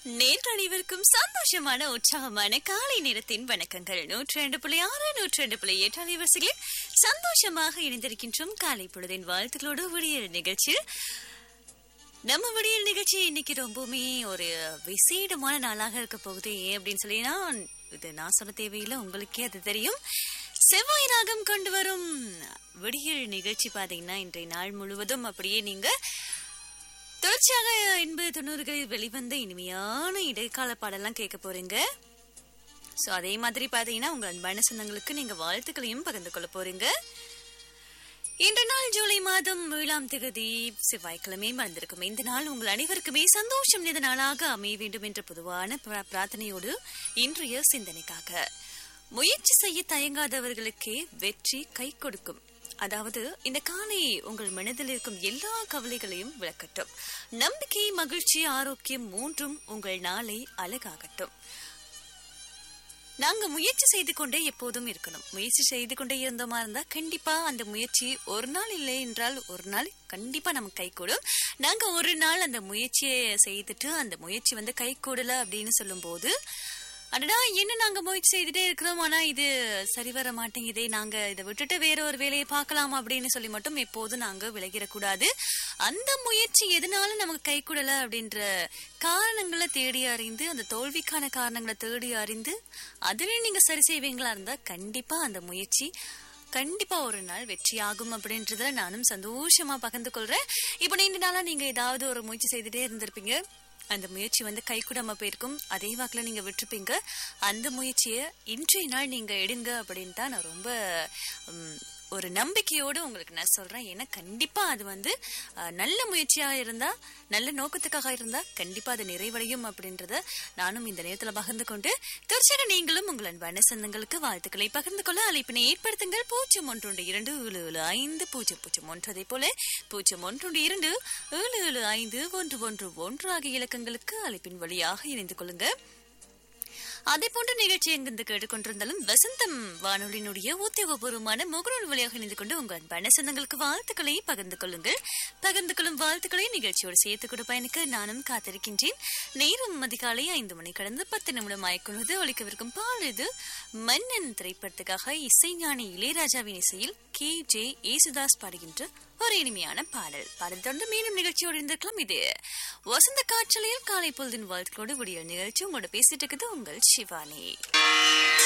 நேற்று அனைவருக்கும் சந்தோஷமான உற்சாகமான காலை நேரத்தின் வணக்கங்கள் நூற்றி ரெண்டு புள்ளி ஆறு நூற்றி ரெண்டு புள்ளி எட்டு அலைவரிசைகளில் சந்தோஷமாக இணைந்திருக்கின்றோம் காலை பொழுதின் வாழ்த்துக்களோடு விடியல் நிகழ்ச்சியில் நம்ம விடியல் நிகழ்ச்சி இன்னைக்கு ரொம்பவுமே ஒரு விசேடமான நாளாக இருக்க போகுது ஏன் அப்படின்னு சொல்லினா இது நான் சொல்ல தேவையில்லை உங்களுக்கே அது தெரியும் செவ்வாய் ராகம் கொண்டு வரும் விடியல் நிகழ்ச்சி பாத்தீங்கன்னா இன்றைய நாள் முழுவதும் அப்படியே நீங்க தொடர்ச்சியாக எண்பது தொண்ணூறுகளில் வெளிவந்த இனிமையான இடைக்கால பாடலாம் கேட்க போறீங்க ஸோ அதே மாதிரி பார்த்தீங்கன்னா உங்கள் அன்பான சொந்தங்களுக்கு நீங்க வாழ்த்துக்களையும் பகிர்ந்து கொள்ள போறீங்க இன்று நாள் ஜூலை மாதம் ஏழாம் திகதி செவ்வாய்க்கிழமை மறந்திருக்கும் இந்த நாள் உங்கள் அனைவருக்குமே சந்தோஷம் நிறைந்த நாளாக அமைய வேண்டும் என்ற பொதுவான பிர- பிரார்த்தனையோடு இன்றைய சிந்தனைக்காக முயற்சி செய்ய தயங்காதவர்களுக்கே வெற்றி கை கொடுக்கும் அதாவது இந்த காலை உங்கள் மனதில் இருக்கும் எல்லா கவலைகளையும் விளக்கட்டும் நம்பிக்கை மகிழ்ச்சி ஆரோக்கியம் மூன்றும் உங்கள் நாளை அழகாகட்டும் நாங்க முயற்சி செய்து கொண்டே எப்போதும் இருக்கணும் முயற்சி செய்து கொண்டே இருந்தோமா இருந்தா கண்டிப்பா அந்த முயற்சி ஒரு நாள் இல்லை என்றால் ஒரு நாள் கண்டிப்பா நமக்கு கை கூடும் நாங்க ஒரு நாள் அந்த முயற்சியை செய்துட்டு அந்த முயற்சி வந்து கை கூடல அப்படின்னு சொல்லும்போது அடடா என்ன நாங்க முயற்சி செய்துட்டே இருக்கிறோம் ஆனா இது சரி வர மாட்டேங்குதே நாங்க இதை விட்டுட்டு வேற ஒரு வேலையை பார்க்கலாம் அப்படின்னு சொல்லி மட்டும் எப்போதும் நாங்க விலகிடக்கூடாது அந்த முயற்சி எதனால நமக்கு கை கூடல அப்படின்ற காரணங்களை தேடி அறிந்து அந்த தோல்விக்கான காரணங்களை தேடி அறிந்து அதுல நீங்க சரி செய்வீங்களா இருந்தா கண்டிப்பா அந்த முயற்சி கண்டிப்பா ஒரு நாள் வெற்றியாகும் அப்படின்றத நானும் சந்தோஷமா பகிர்ந்து கொள்றேன் இப்போ நீண்ட நாளா நீங்க ஏதாவது ஒரு முயற்சி செய்துட்டே இருந்திருப்பீங்க அந்த முயற்சி வந்து கைகூடாம போயிருக்கும் அதே வாக்குல நீங்க விட்டுருப்பீங்க அந்த முயற்சியை இன்றைய நாள் நீங்க எடுங்க அப்படின்னு தான் நான் ரொம்ப உம், ஒரு நம்பிக்கையோடு உங்களுக்கு நான் சொல்றேன் ஏன்னா கண்டிப்பா அது வந்து அஹ், நல்ல முயற்சியா இருந்தா நல்ல நோக்கத்துக்காக இருந்தா கண்டிப்பா அது நிறைவடையும் அப்படின்றத நானும் இந்த நேரத்துல பகிர்ந்து கொண்டு தொடர்ச்சியாக நீங்களும் உங்கள் அன்பான சொந்தங்களுக்கு வாழ்த்துக்களை பகிர்ந்து கொள்ள அழைப்பினை ஏற்படுத்துங்கள் பூஜ்ஜியம் ஒன்றொன்று இரண்டு ஏழு ஏழு ஐந்து பூஜ்ஜியம் பூஜ்ஜியம் ஒன்று அதே போல பூஜ்ஜியம் ஒன்றொன்று இரண்டு ஏழு ஏழு ஐந்து ஒன்று ஒன்று ஒன்று ஆகிய இலக்கங்களுக்கு அழைப்பின் வழியாக இணைந்து கொள்ளுங்க அதே போன்ற நிகழ்ச்சி எங்கிருந்து கேட்டுக்கொண்டிருந்தாலும் வசந்தம் வானொலியினுடைய உத்தியோகபூர்வமான முகநூல் வழியாக இணைந்து கொண்டு உங்கள் அன்பான சொந்தங்களுக்கு வாழ்த்துக்களை பகிர்ந்து கொள்ளுங்கள் பகிர்ந்து கொள்ளும் வாழ்த்துக்களை நிகழ்ச்சியோடு சேர்த்து கூட பயணிக்க நானும் காத்திருக்கின்றேன் நேரம் அதிகாலை ஐந்து மணி கடந்து பத்து நிமிடம் ஆய்க்கொள்வது ஒழிக்கவிருக்கும் பால் இது மன்னன் திரைப்படத்துக்காக இசைஞானி இளையராஜாவின் இசையில் கே ஜே ஏசுதாஸ் பாடுகின்ற ஒரு இனிமையான பாடல் பாடல் தொடர்ந்து மீண்டும் நிகழ்ச்சியோடு இருந்திருக்கலாம் இது வசந்த காற்றலையில் காலை பொழுதின் வாழ்த்துக்களோடு விடியல் நிகழ்ச்சி உங்களோட பேசிட்டு இருக்குது உங்கள் சிவானி